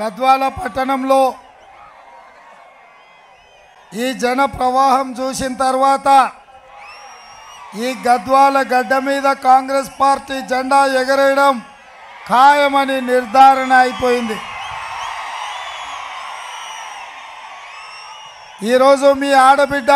గద్వాల పట్టణంలో ఈ జన ప్రవాహం చూసిన తర్వాత ఈ గద్వాల గడ్డ మీద కాంగ్రెస్ పార్టీ జెండా ఎగరేయడం ఖాయమని నిర్ధారణ అయిపోయింది ఈరోజు మీ ఆడబిడ్డ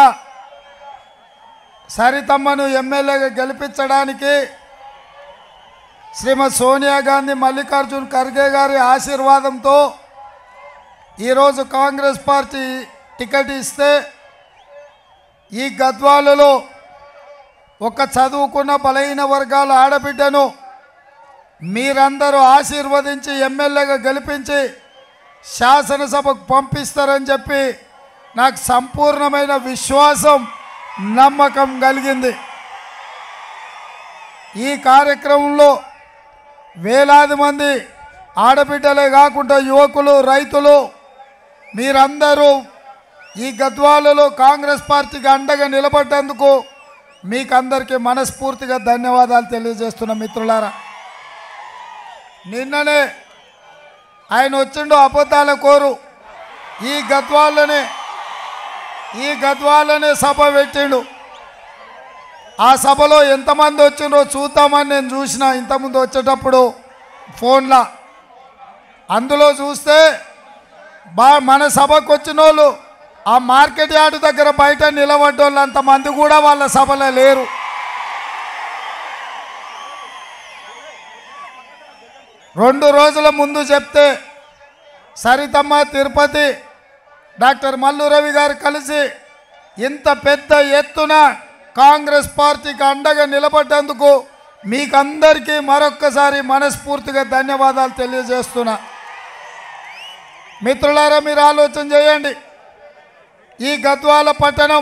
సరితమ్మను ఎమ్మెల్యేగా గెలిపించడానికి శ్రీమతి సోనియా గాంధీ మల్లికార్జున్ ఖర్గే గారి ఆశీర్వాదంతో ఈరోజు కాంగ్రెస్ పార్టీ టికెట్ ఇస్తే ఈ గద్వాలలో ఒక చదువుకున్న బలహీన వర్గాల ఆడబిడ్డను మీరందరూ ఆశీర్వదించి ఎమ్మెల్యేగా గెలిపించి శాసనసభకు పంపిస్తారని చెప్పి నాకు సంపూర్ణమైన విశ్వాసం నమ్మకం కలిగింది ఈ కార్యక్రమంలో వేలాది మంది ఆడబిడ్డలే కాకుండా యువకులు రైతులు మీరందరూ ఈ గద్వాలలో కాంగ్రెస్ పార్టీకి అండగా నిలబడ్డందుకు మీకందరికీ మనస్ఫూర్తిగా ధన్యవాదాలు తెలియజేస్తున్న మిత్రులారా నిన్ననే ఆయన వచ్చిండు అబద్ధాల కోరు ఈ గద్వాలనే ఈ గద్వాలనే సభ పెట్టిండు ఆ సభలో ఎంతమంది వచ్చిండ్రో చూద్దామని నేను చూసిన ఇంతకుముందు వచ్చేటప్పుడు ఫోన్లో అందులో చూస్తే బా మన సభకు వచ్చిన వాళ్ళు ఆ మార్కెట్ యార్డు దగ్గర బయట నిలబడ్డోళ్ళు అంతమంది కూడా వాళ్ళ సభలో లేరు రెండు రోజుల ముందు చెప్తే సరితమ్మ తిరుపతి డాక్టర్ మల్లు రవి గారు కలిసి ఇంత పెద్ద ఎత్తున కాంగ్రెస్ పార్టీకి అండగా నిలబడ్డందుకు మీకందరికీ మరొక్కసారి మనస్ఫూర్తిగా ధన్యవాదాలు తెలియజేస్తున్నా మిత్రులారా మీరు ఆలోచన చేయండి ఈ గద్వాల పట్టణం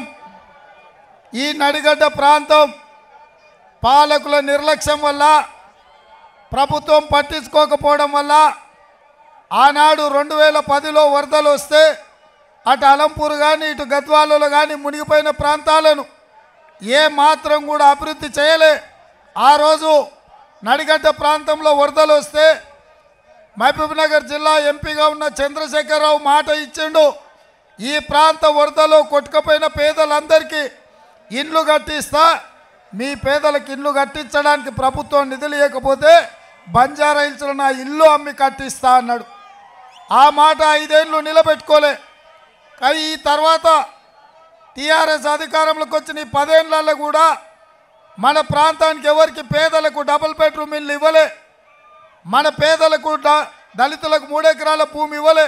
ఈ నడిగడ్డ ప్రాంతం పాలకుల నిర్లక్ష్యం వల్ల ప్రభుత్వం పట్టించుకోకపోవడం వల్ల ఆనాడు రెండు వేల పదిలో వరదలు వస్తే అటు అలంపూర్ కానీ ఇటు గద్వాలలో కానీ మునిగిపోయిన ప్రాంతాలను ఏ మాత్రం కూడా అభివృద్ధి చేయలే ఆ రోజు నడిగడ్డ ప్రాంతంలో వరదలు వస్తే మహబూబ్ నగర్ జిల్లా ఎంపీగా ఉన్న చంద్రశేఖరరావు మాట ఇచ్చిండు ఈ ప్రాంత వరదలో కొట్టుకుపోయిన పేదలందరికీ ఇండ్లు కట్టిస్తా మీ పేదలకు ఇండ్లు కట్టించడానికి ప్రభుత్వం నిధులు ఇవ్వకపోతే బంజారా హిల్స్లో నా ఇల్లు అమ్మి కట్టిస్తా అన్నాడు ఆ మాట ఐదేళ్ళు నిలబెట్టుకోలే కానీ ఈ తర్వాత టీఆర్ఎస్ అధికారంలోకి వచ్చిన ఈ పదేళ్లలో కూడా మన ప్రాంతానికి ఎవరికి పేదలకు డబుల్ బెడ్రూమ్ ఇల్లు ఇవ్వలే మన పేదలకు ద- దళితులకు మూడెకరాల భూమి ఇవ్వలే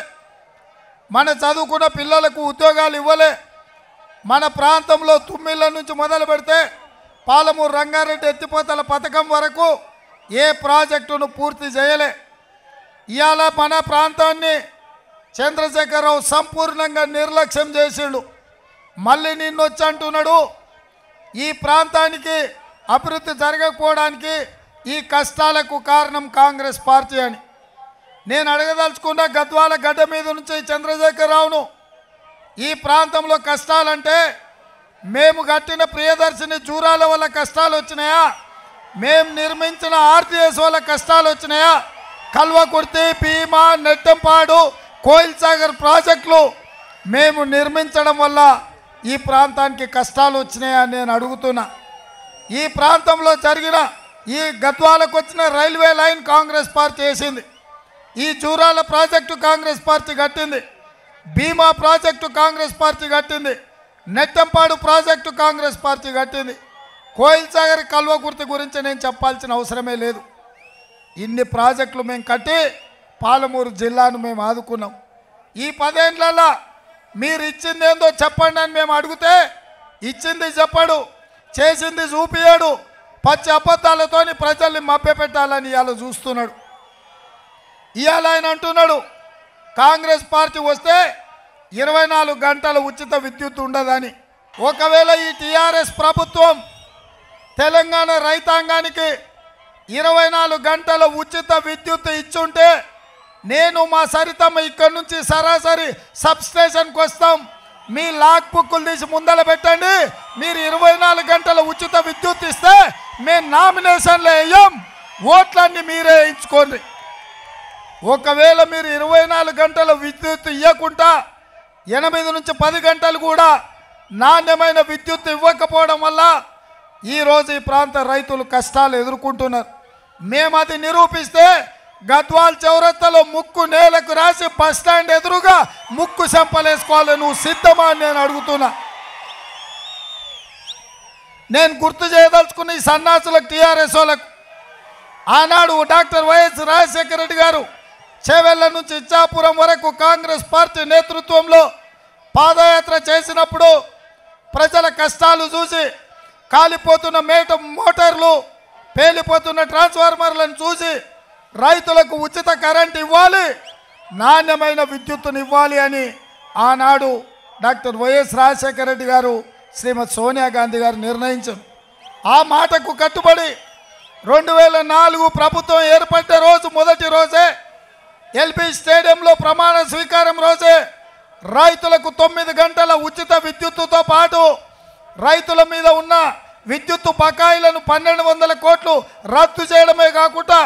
మన చదువుకున్న పిల్లలకు ఉద్యోగాలు ఇవ్వలే మన ప్రాంతంలో తుమ్మిళ్ళ నుంచి మొదలు పెడితే పాలమూరు రంగారెడ్డి ఎత్తిపోతల పథకం వరకు ఏ ప్రాజెక్టును పూర్తి చేయలే ఇవాళ మన ప్రాంతాన్ని చంద్రశేఖరరావు సంపూర్ణంగా నిర్లక్ష్యం చేసిండు మళ్ళీ నిన్న వచ్చి అంటున్నాడు ఈ ప్రాంతానికి అభివృద్ధి జరగకపోవడానికి ఈ కష్టాలకు కారణం కాంగ్రెస్ పార్టీ అని నేను అడగదలుచుకున్న గద్వాల గడ్డ మీద నుంచి చంద్రశేఖరరావును ఈ ప్రాంతంలో కష్టాలంటే మేము కట్టిన ప్రియదర్శిని జూరాల వల్ల కష్టాలు వచ్చినాయా మేము నిర్మించిన ఆర్టీఎస్ వల్ల కష్టాలు వచ్చినాయా కల్వకుర్తి భీమా నెట్టంపాడు కోయిల్ సాగర్ ప్రాజెక్టులు మేము నిర్మించడం వల్ల ఈ ప్రాంతానికి కష్టాలు వచ్చినాయా అని నేను అడుగుతున్నా ఈ ప్రాంతంలో జరిగిన ఈ గద్వాలకు వచ్చిన రైల్వే లైన్ కాంగ్రెస్ పార్టీ వేసింది ఈ జూరాల ప్రాజెక్టు కాంగ్రెస్ పార్టీ కట్టింది భీమా ప్రాజెక్టు కాంగ్రెస్ పార్టీ కట్టింది నెట్టంపాడు ప్రాజెక్టు కాంగ్రెస్ పార్టీ కట్టింది కోయిల్ సాగర్ కల్వకుర్తి గురించి నేను చెప్పాల్సిన అవసరమే లేదు ఇన్ని ప్రాజెక్టులు మేము కట్టి పాలమూరు జిల్లాను మేము ఆదుకున్నాం ఈ పదేళ్లలో మీరు ఇచ్చింది ఏందో చెప్పండి అని మేము అడిగితే ఇచ్చింది చెప్పడు చేసింది చూపియాడు పచ్చి అబద్ధాలతోని ప్రజల్ని మభ్యపెట్టాలని ఇవాళ చూస్తున్నాడు ఇవాళ ఆయన అంటున్నాడు కాంగ్రెస్ పార్టీ వస్తే ఇరవై నాలుగు గంటల ఉచిత విద్యుత్ ఉండదని ఒకవేళ ఈ టీఆర్ఎస్ ప్రభుత్వం తెలంగాణ రైతాంగానికి ఇరవై నాలుగు గంటల ఉచిత విద్యుత్ ఇచ్చుంటే నేను మా సరితమ్మ ఇక్కడి నుంచి సరాసరి సబ్ స్టేషన్కి వస్తాం మీ లాక్ బుక్కులు తీసి ముందల పెట్టండి మీరు ఇరవై నాలుగు గంటల ఉచిత విద్యుత్ ఇస్తే మేము నామినేషన్లు వేయం ఓట్లన్నీ మీరే వేయించుకోండి ఒకవేళ మీరు ఇరవై నాలుగు గంటల విద్యుత్ ఇవ్వకుండా ఎనిమిది నుంచి పది గంటలు కూడా నాణ్యమైన విద్యుత్ ఇవ్వకపోవడం వల్ల ఈరోజు ఈ ప్రాంత రైతులు కష్టాలు ఎదుర్కొంటున్నారు మేము అది నిరూపిస్తే గద్వాల్ చౌరత్తలో ముక్కు నేలకు రాసి బస్ స్టాండ్ ఎదురుగా ముక్కు చెంపలేసుకోవాలి నువ్వు సిద్ధమా అని నేను అడుగుతున్నా నేను గుర్తు చేయదలుచుకున్న ఈ సన్నాసులకు టీఆర్ఎస్ వాళ్ళకు ఆనాడు డాక్టర్ వైఎస్ రాజశేఖర రెడ్డి గారు చేవెళ్ల నుంచి ఇచ్చాపురం వరకు కాంగ్రెస్ పార్టీ నేతృత్వంలో పాదయాత్ర చేసినప్పుడు ప్రజల కష్టాలు చూసి కాలిపోతున్న మేట మోటార్లు పేలిపోతున్న ట్రాన్స్ఫార్మర్లను చూసి రైతులకు ఉచిత కరెంట్ ఇవ్వాలి నాణ్యమైన విద్యుత్తును ఇవ్వాలి అని ఆనాడు డాక్టర్ వైఎస్ రాజశేఖర రెడ్డి గారు శ్రీమతి సోనియా గాంధీ గారు నిర్ణయించారు ఆ మాటకు కట్టుబడి రెండు వేల నాలుగు ప్రభుత్వం ఏర్పడ్డ రోజు మొదటి రోజే ఎల్బీ స్టేడియంలో ప్రమాణ స్వీకారం రోజే రైతులకు తొమ్మిది గంటల ఉచిత విద్యుత్తుతో పాటు రైతుల మీద ఉన్న విద్యుత్తు బకాయిలను పన్నెండు వందల కోట్లు రద్దు చేయడమే కాకుండా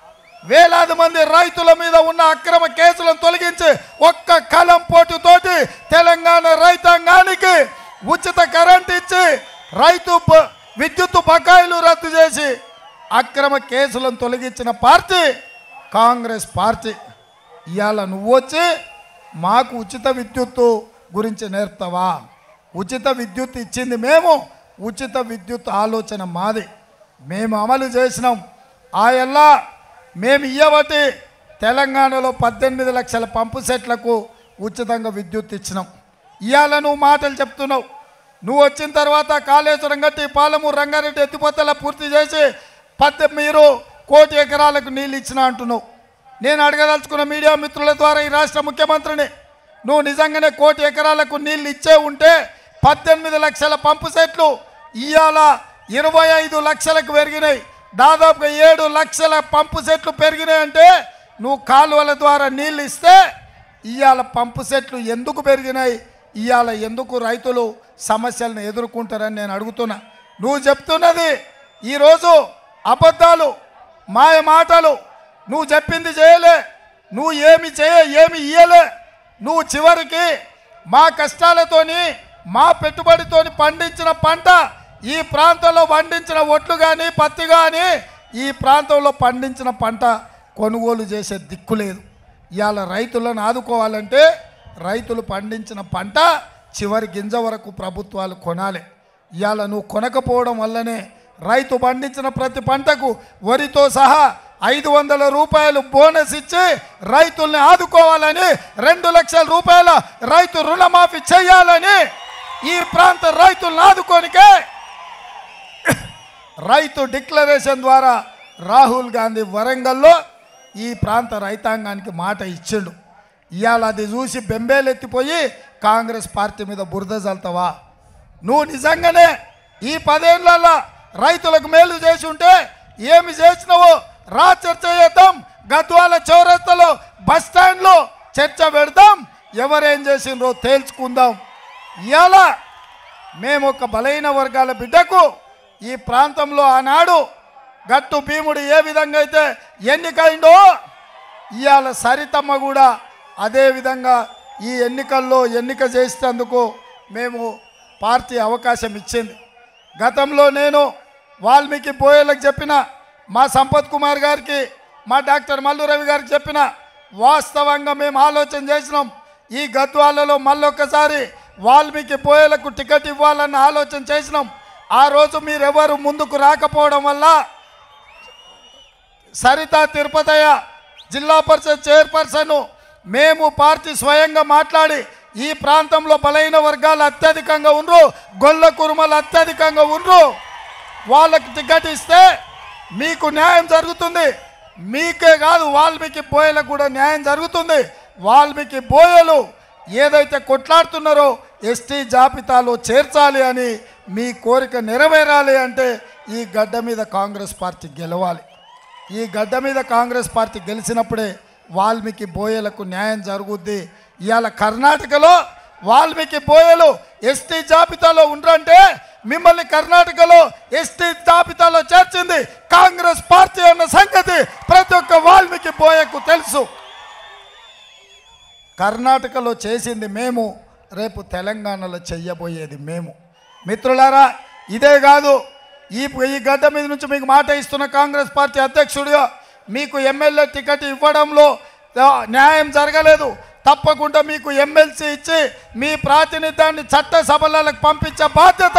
వేలాది మంది రైతుల మీద ఉన్న అక్రమ కేసులను తొలగించి ఒక్క కలం పోటుతోటి తెలంగాణ రైతాంగానికి ఉచిత కరెంట్ ఇచ్చి రైతు బ- విద్యుత్తు బకాయిలు రద్దు చేసి అక్రమ కేసులను తొలగించిన పార్టీ కాంగ్రెస్ పార్టీ ఇవాళ నువ్వు వచ్చి మాకు ఉచిత విద్యుత్తు గురించి నేర్పుతావా ఉచిత విద్యుత్ ఇచ్చింది మేము ఉచిత విద్యుత్ ఆలోచన మాది మేము అమలు చేసినాం ఆ ఎల్లా మేము ఇయ్యబట్టి తెలంగాణలో పద్దెనిమిది లక్షల పంపు సెట్లకు ఉచితంగా విద్యుత్ ఇచ్చినాం ఇవాళ నువ్వు మాటలు చెప్తున్నావు నువ్వు వచ్చిన తర్వాత కాళేశ్వరం గట్టి పాలమూరు రంగారెడ్డి ఎత్తిపోతల పూర్తి చేసి పద్దె మీరు కోటి ఎకరాలకు నీళ్ళు ఇచ్చిన అంటున్నావు నేను అడగదలుచుకున్న మీడియా మిత్రుల ద్వారా ఈ రాష్ట్ర ముఖ్యమంత్రిని నువ్వు నిజంగానే కోటి ఎకరాలకు నీళ్ళు ఇచ్చే ఉంటే పద్దెనిమిది లక్షల పంపు సెట్లు ఇవాళ ఇరవై ఐదు లక్షలకు పెరిగినాయి దాదాపుగా ఏడు లక్షల పంపు సెట్లు పెరిగినాయి అంటే నువ్వు కాలువల ద్వారా నీళ్ళు ఇస్తే ఇవాళ పంపు సెట్లు ఎందుకు పెరిగినాయి ఇవాళ ఎందుకు రైతులు సమస్యలను ఎదుర్కొంటారని నేను అడుగుతున్నా నువ్వు చెప్తున్నది ఈరోజు అబద్ధాలు మాయ మాటలు నువ్వు చెప్పింది చేయలే నువ్వు ఏమి చేయ ఏమి ఇయ్యలే నువ్వు చివరికి మా కష్టాలతోని మా పెట్టుబడితోని పండించిన పంట ఈ ప్రాంతంలో పండించిన ఒట్లు కానీ పత్తి కానీ ఈ ప్రాంతంలో పండించిన పంట కొనుగోలు చేసే దిక్కు లేదు ఇవాళ రైతులను ఆదుకోవాలంటే రైతులు పండించిన పంట చివరి గింజ వరకు ప్రభుత్వాలు కొనాలి ఇవాళ నువ్వు కొనకపోవడం వల్లనే రైతు పండించిన ప్రతి పంటకు వరితో సహా ఐదు వందల రూపాయలు బోనస్ ఇచ్చి రైతుల్ని ఆదుకోవాలని రెండు లక్షల రూపాయల రైతు రుణమాఫీ చేయాలని ఈ ప్రాంత రైతులను ఆదుకోనికే రైతు డిక్లరేషన్ ద్వారా రాహుల్ గాంధీ వరంగల్లో ఈ ప్రాంత రైతాంగానికి మాట ఇచ్చిండు ఇవాళ అది చూసి బెంబేలెత్తిపోయి కాంగ్రెస్ పార్టీ మీద బురద చల్తావా నువ్వు నిజంగానే ఈ పదేళ్లలో రైతులకు మేలు చేసి ఉంటే ఏమి చేసినావో రా చర్చ చేద్దాం గద్వాల చౌరస్తలో బస్ స్టాండ్లో చర్చ పెడదాం ఎవరేం చేసిండ్రో తేల్చుకుందాం ఇవాళ మేము ఒక బలైన వర్గాల బిడ్డకు ఈ ప్రాంతంలో ఆనాడు గట్టు భీముడు ఏ విధంగా అయితే ఎన్నికైందో ఇవాళ సరితమ్మ కూడా అదే విధంగా ఈ ఎన్నికల్లో ఎన్నిక చేసేందుకు మేము పార్టీ అవకాశం ఇచ్చింది గతంలో నేను వాల్మీకి బోయలకు చెప్పిన మా సంపత్ కుమార్ గారికి మా డాక్టర్ మల్లు రవి గారికి చెప్పిన వాస్తవంగా మేము ఆలోచన చేసినాం ఈ గద్వాలలో మళ్ళొక్కసారి వాల్మీకి బోయలకు టికెట్ ఇవ్వాలన్న ఆలోచన చేసినాం ఆ రోజు మీరెవరు ముందుకు రాకపోవడం వల్ల సరిత తిరుపతయ్య జిల్లా పరిషత్ చైర్పర్సన్ మేము పార్టీ స్వయంగా మాట్లాడి ఈ ప్రాంతంలో బలైన వర్గాలు అత్యధికంగా ఉండ్రు గొల్ల కురుమలు అత్యధికంగా ఉండ్రు వాళ్ళకి టికెట్ ఇస్తే మీకు న్యాయం జరుగుతుంది మీకే కాదు వాల్మీకి బోయలకు కూడా న్యాయం జరుగుతుంది వాల్మీకి బోయలు ఏదైతే కొట్లాడుతున్నారో ఎస్టీ జాబితాలో చేర్చాలి అని మీ కోరిక నెరవేరాలి అంటే ఈ గడ్డ మీద కాంగ్రెస్ పార్టీ గెలవాలి ఈ గడ్డ మీద కాంగ్రెస్ పార్టీ గెలిచినప్పుడే వాల్మీకి బోయలకు న్యాయం జరుగుద్ది ఇవాళ కర్ణాటకలో వాల్మీకి బోయలు ఎస్టీ జాబితాలో ఉండరంటే మిమ్మల్ని కర్ణాటకలో ఎస్టీ జాబితాలో చేర్చింది కాంగ్రెస్ పార్టీ అన్న సంగతి ప్రతి ఒక్క వాల్మీకి బోయకు తెలుసు కర్ణాటకలో చేసింది మేము రేపు తెలంగాణలో చెయ్యబోయేది మేము మిత్రులారా ఇదే కాదు ఈ ఈ గడ్డ మీద నుంచి మీకు మాట ఇస్తున్న కాంగ్రెస్ పార్టీ అధ్యక్షుడిగా మీకు ఎమ్మెల్యే టికెట్ ఇవ్వడంలో ఆ, న్యాయం జరగలేదు తప్పకుండా మీకు ఎమ్మెల్సీ ఇచ్చి మీ ప్రాతినిధ్యాన్ని చట్టసభలకు పంపించే బాధ్యత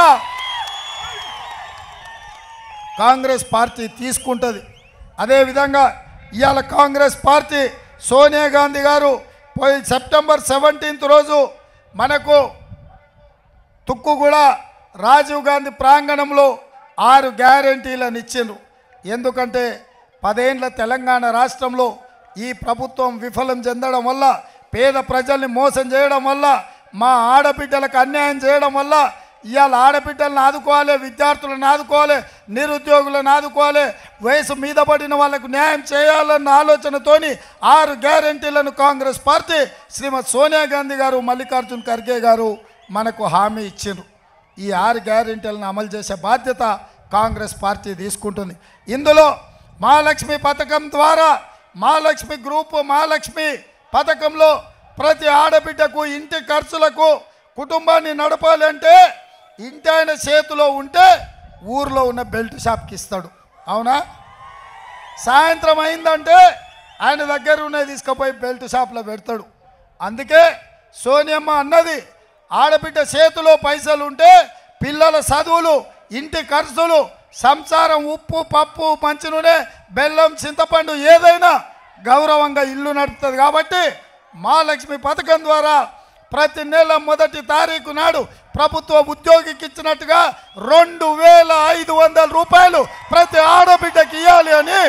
కాంగ్రెస్ పార్టీ తీసుకుంటుంది అదేవిధంగా ఇవాళ కాంగ్రెస్ పార్టీ సోనియా గాంధీ గారు పోయి సెప్టెంబర్ సెవెంటీన్త్ రోజు మనకు తుక్కుగూడ రాజీవ్ గాంధీ ప్రాంగణంలో ఆరు గ్యారంటీలను ఇచ్చిండ్రు ఎందుకంటే పదేండ్ల తెలంగాణ రాష్ట్రంలో ఈ ప్రభుత్వం విఫలం చెందడం వల్ల పేద ప్రజల్ని మోసం చేయడం వల్ల మా ఆడబిడ్డలకు అన్యాయం చేయడం వల్ల ఇవాళ ఆడబిడ్డలను ఆదుకోవాలి విద్యార్థులను ఆదుకోవాలి నిరుద్యోగులను ఆదుకోవాలి వయసు మీద పడిన వాళ్ళకు న్యాయం చేయాలన్న ఆలోచనతోని ఆరు గ్యారంటీలను కాంగ్రెస్ పార్టీ శ్రీమతి సోనియా గాంధీ గారు మల్లికార్జున్ ఖర్గే గారు మనకు హామీ ఇచ్చిండ్రు ఈ ఆరు గ్యారెంటీలను అమలు చేసే బాధ్యత కాంగ్రెస్ పార్టీ తీసుకుంటుంది ఇందులో మహాలక్ష్మి పథకం ద్వారా మహాలక్ష్మి గ్రూపు మహాలక్ష్మి పథకంలో ప్రతి ఆడబిడ్డకు ఇంటి ఖర్చులకు కుటుంబాన్ని నడపాలి అంటే ఇంటి ఆయన చేతిలో ఉంటే ఊర్లో ఉన్న బెల్ట్ షాప్కి ఇస్తాడు అవునా సాయంత్రం అయిందంటే ఆయన దగ్గర ఉన్నది తీసుకుపోయి బెల్ట్ షాప్లో పెడతాడు అందుకే సోనియమ్మ అన్నది ఆడబిడ్డ చేతిలో పైసలు ఉంటే పిల్లల చదువులు ఇంటి ఖర్చులు సంసారం ఉప్పు పప్పు మంచి నూనె బెల్లం చింతపండు ఏదైనా గౌరవంగా ఇల్లు నడుపుతుంది కాబట్టి మహాలక్ష్మి పథకం ద్వారా ప్రతి నెల మొదటి తారీఖు నాడు ప్రభుత్వ ఉద్యోగికి ఇచ్చినట్టుగా రెండు వేల ఐదు వందల రూపాయలు ప్రతి ఆడబిడ్డకి ఇవ్వాలి అని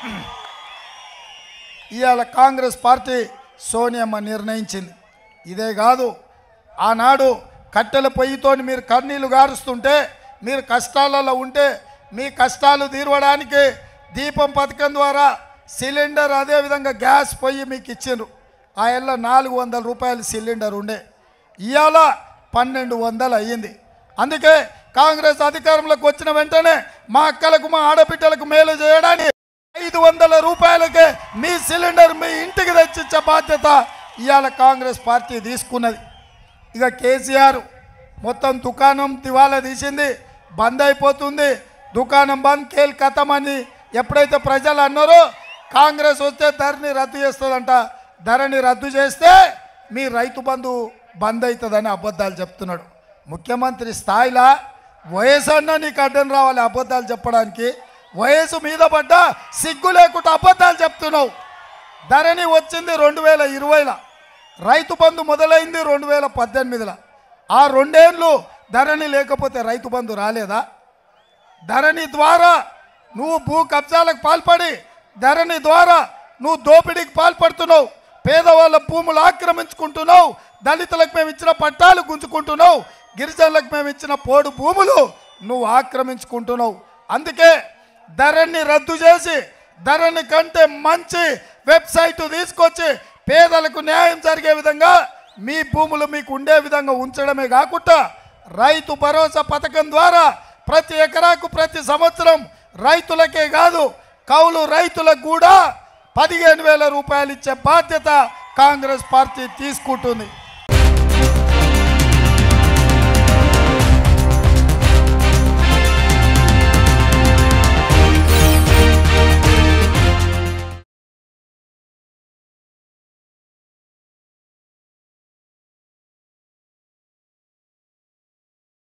ఇవాళ కాంగ్రెస్ పార్టీ సోనియమ్మ నిర్ణయించింది ఇదే కాదు ఆనాడు కట్టెల పొయ్యితోని మీరు కన్నీళ్లు గారుస్తుంటే మీరు కష్టాలలో ఉంటే మీ కష్టాలు తీరవడానికి దీపం పథకం ద్వారా సిలిండర్ అదేవిధంగా గ్యాస్ పొయ్యి మీకు ఇచ్చిండ్రు ఆ ఎల్ల నాలుగు వందల రూపాయల సిలిండర్ ఉండే ఇవాళ పన్నెండు వందలు అయ్యింది అందుకే కాంగ్రెస్ అధికారంలోకి వచ్చిన వెంటనే మా అక్కలకు మా ఆడబిడ్డలకు మేలు చేయడానికి ఐదు వందల రూపాయలకే మీ సిలిండర్ మీ ఇంటికి తెచ్చిచ్చే బాధ్యత ఇవాళ కాంగ్రెస్ పార్టీ తీసుకున్నది ఇక కేసీఆర్ మొత్తం దుకాణం దివాలా తీసింది బంద్ అయిపోతుంది దుకాణం బంద్ కేల్ కథం అని ఎప్పుడైతే ప్రజలు అన్నారో కాంగ్రెస్ వస్తే ధరని రద్దు చేస్తుందంట ధరని రద్దు చేస్తే మీ రైతు బంధు బంద్ అవుతుందని అబద్ధాలు చెప్తున్నాడు ముఖ్యమంత్రి స్థాయిలో వయసు అన్న నీకు అడ్డం రావాలి అబద్ధాలు చెప్పడానికి వయసు మీద పడ్డా సిగ్గు లేకుండా అబద్ధాలు చెప్తున్నావు ధరణి వచ్చింది రెండు వేల ఇరవైలో రైతు బంధు మొదలైంది రెండు వేల పద్దెనిమిదిలో ఆ రెండేళ్ళు ధరణి లేకపోతే రైతు బంధు రాలేదా ధరణి ద్వారా నువ్వు భూ కబ్జాలకు పాల్పడి ధరణి ద్వారా నువ్వు దోపిడీకి పాల్పడుతున్నావు పేదవాళ్ళ భూములు ఆక్రమించుకుంటున్నావు దళితులకు మేము ఇచ్చిన పట్టాలు గుంజుకుంటున్నావు గిరిజనులకు మేము ఇచ్చిన పోడు భూములు నువ్వు ఆక్రమించుకుంటున్నావు అందుకే ధరణి రద్దు చేసి ధరణి కంటే మంచి వెబ్సైట్ తీసుకొచ్చి పేదలకు న్యాయం జరిగే విధంగా మీ భూములు మీకు ఉండే విధంగా ఉంచడమే కాకుండా రైతు భరోసా పథకం ద్వారా ప్రతి ఎకరాకు ప్రతి సంవత్సరం రైతులకే కాదు కౌలు రైతులకు కూడా పదిహేను వేల రూపాయలు ఇచ్చే బాధ్యత కాంగ్రెస్ పార్టీ తీసుకుంటుంది